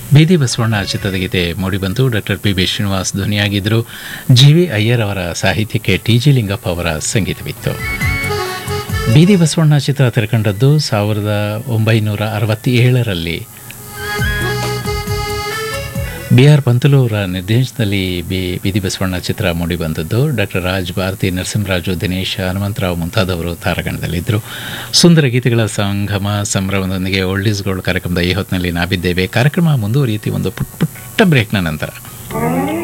ಬೀದಿ ಬಸವಣ್ಣ ಚಿತ್ರದ ಗೀತೆ ಮೂಡಿಬಂತು ಡಾಕ್ಟರ್ ಪಿ ಬಿ ಶ್ರೀನಿವಾಸ್ ಧ್ವನಿಯಾಗಿದ್ದರು ಜಿ ವಿ ಅಯ್ಯರ್ ಅವರ ಸಾಹಿತ್ಯಕ್ಕೆ ಟಿ ಜಿ ಲಿಂಗಪ್ಪ ಅವರ ಸಂಗೀತವಿತ್ತು ಬೀದಿ ಬಸವಣ್ಣ ಚಿತ್ರ ತೆರೆಕಂಡದ್ದು ಸಾವಿರದ ಒಂಬೈನೂರ ಅರವತ್ತೇಳರಲ್ಲಿ ಬಿ ಆರ್ ಪಂತಲೂರ ನಿರ್ದೇಶನದಲ್ಲಿ ಬಿ ಬೀದಿ ಬಸವಣ್ಣ ಚಿತ್ರ ಮೂಡಿಬಂದದ್ದು ಡಾಕ್ಟರ್ ರಾಜ್ ಭಾರತಿ ನರಸಿಂಹರಾಜು ದಿನೇಶ್ ಹನುಮಂತರಾವ್ ಮುಂತಾದವರು ತಾರಗಣದಲ್ಲಿದ್ದರು ಸುಂದರ ಗೀತೆಗಳ ಸಂಗಮ ಸಂಭ್ರಮದೊಂದಿಗೆ ಓಲ್ಡ್ ಈಸ್ ಗೋಲ್ಡ್ ಕಾರ್ಯಕ್ರಮದ ಈ ಹೊತ್ತಿನಲ್ಲಿ ನಾವಿದ್ದೇವೆ ಕಾರ್ಯಕ್ರಮ ಮುಂದುವರಿಯುತ್ತಿ ಒಂದು ಪುಟ್ಟ ಪುಟ್ಟ ಬ್ರೇಕ್ನ ನಂತರ